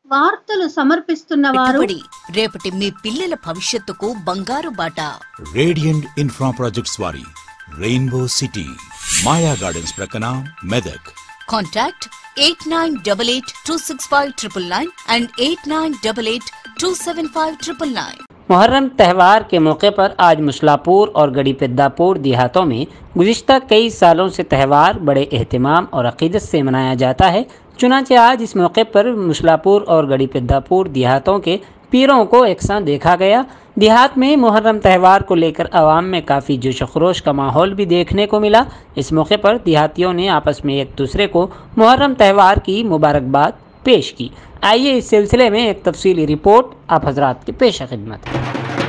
వార్తలు సమర్పిస్తున్న వారు పెట్టుబడి రేపటి మీ పిల్లల భవిష్యత్తుకు బంగారు బాట రేడియంట్ ఇన్ఫ్రా ప్రాజెక్ట్స్ వారి రెయిన్బో సిటీ మాయా గార్డెన్స్ ప్రక్కన Medak contact eight nine double eight two six five triple nine and eight nine double eight two seven five triple nine Muharram त्यौहार के मौके पर आज मुसलापुर और गड़ी पेद्दापुर देहातों में गुज्तर कई सालों से त्यौहार बड़े अहतमाम और अकीदत से मनाया जाता है चुनाचे आज इस मौके पर मुसलापुर और गड़ी पेद्दापुर देहातों के पीरों को एक साथ देखा गया देहात में मुहर्रम त्यौहार को लेकर आवाम में काफ़ी जोश खरोश का माहौल भी देखने को मिला इस मौके पर देहातियों ने आपस में एक दूसरे को मुहर्रम त्यौहार की मुबारकबाद पेश की आइए इस सिलसिले में एक तफसीली रिपोर्ट आप हजरात की पेश खिदमत है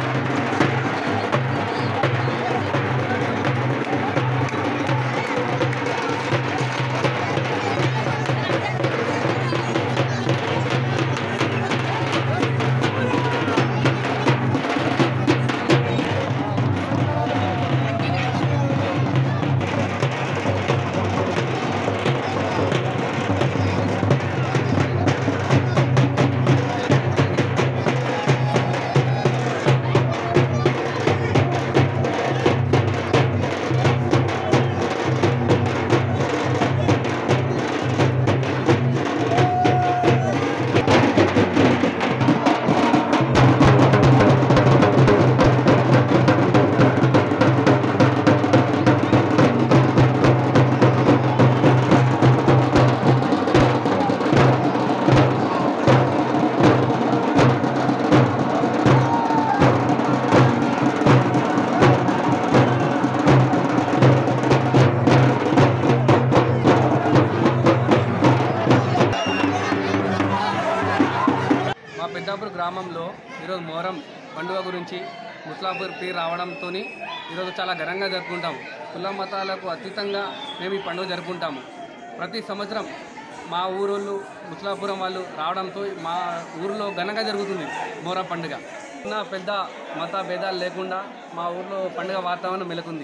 మా పెద్దాపూర్ గ్రామంలో ఈరోజు మొహరం పండుగ గురించి ముస్లాపూర్ పీర్ రావడంతో ఈరోజు చాలా ఘనంగా జరుపుకుంటాము కుల మతాలకు అతీతంగా మేము ఈ పండుగ జరుపుకుంటాము ప్రతి సంవత్సరం మా ఊరోళ్ళు ముస్లాపురం వాళ్ళు రావడంతో మా ఊరిలో ఘనంగా జరుగుతుంది మొహరం పండుగ చిన్న పెద్ద మత భేదాలు లేకుండా మా ఊర్లో పండుగ వాతావరణం మెలుకుంది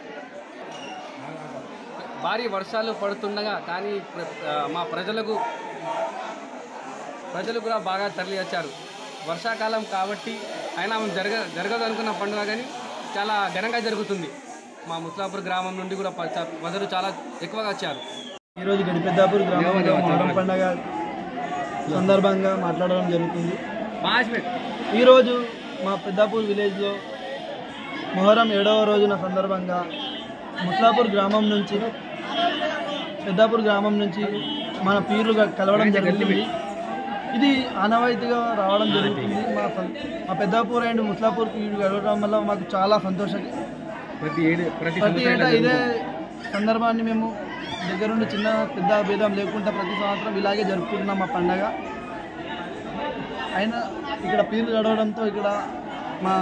భారీ వర్షాలు పడుతుండగా కానీ ప్ర- ఆ, మా ప్రజలకు ప్రజలు కూడా బాగా తరలి వచ్చారు వర్షాకాలం కాబట్టి అయినా జరగ జరగదు అనుకున్న పండుగ కానీ చాలా ఘనంగా జరుగుతుంది మా ముస్లాపూర్ గ్రామం నుండి కూడా ప- చ- ప్రజలు చాలా ఎక్కువగా వచ్చారు ఈరోజు గడిపెద్దాపూర్ గ్రామంలో మొహరం పండగ సందర్భంగా మాట్లాడడం జరుగుతుంది ఈరోజు మా పెద్దాపూర్ విలేజ్లో మొహరం ఏడవ రోజున సందర్భంగా ముస్లాపూర్ గ్రామం నుంచి పెద్దాపూర్ గ్రామం నుంచి మన పీర్లు కలవడం జరుగుతుంది ఇది ఆనవాయితీగా రావడం జరుగుతుంది మా సం- మా పెద్దాపూర్ అండ్ ముస్లాపూర్ పీర్లు కలవడం వల్ల మాకు చాలా సంతోషం ప్రతి ఏడు ప్రతి ప్రతి ఏటా ఇదే సందర్భాన్ని మేము దగ్గరుండి చిన్న పెద్ద భేదం లేకుండా ప్రతి సంవత్సరం ఇలాగే జరుపుకుంటున్నాం మా పండగ అయినా ఇక్కడ పీర్లు గడవడంతో ఇక్కడ మా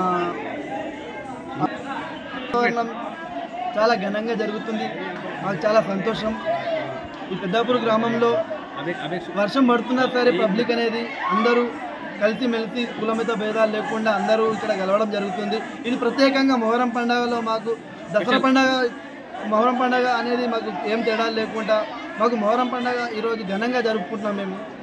వాతావరణం చాలా ఘనంగా జరుగుతుంది మాకు చాలా సంతోషం ఈ పెద్దాపూర్ గ్రామంలో వర్షం పడుతున్నా సరే పబ్లిక్ అనేది అందరూ కలిసి మెలిసి కులమిత భేదాలు లేకుండా అందరూ ఇక్కడ కలవడం జరుగుతుంది ఇది ప్రత్యేకంగా మొహరం పండగలో మాకు దసరా పండగ మొహరం పండగ అనేది మాకు ఏం తేడా లేకుండా మాకు మొహరం పండగ ఈరోజు ఘనంగా జరుపుకుంటున్నాం మేము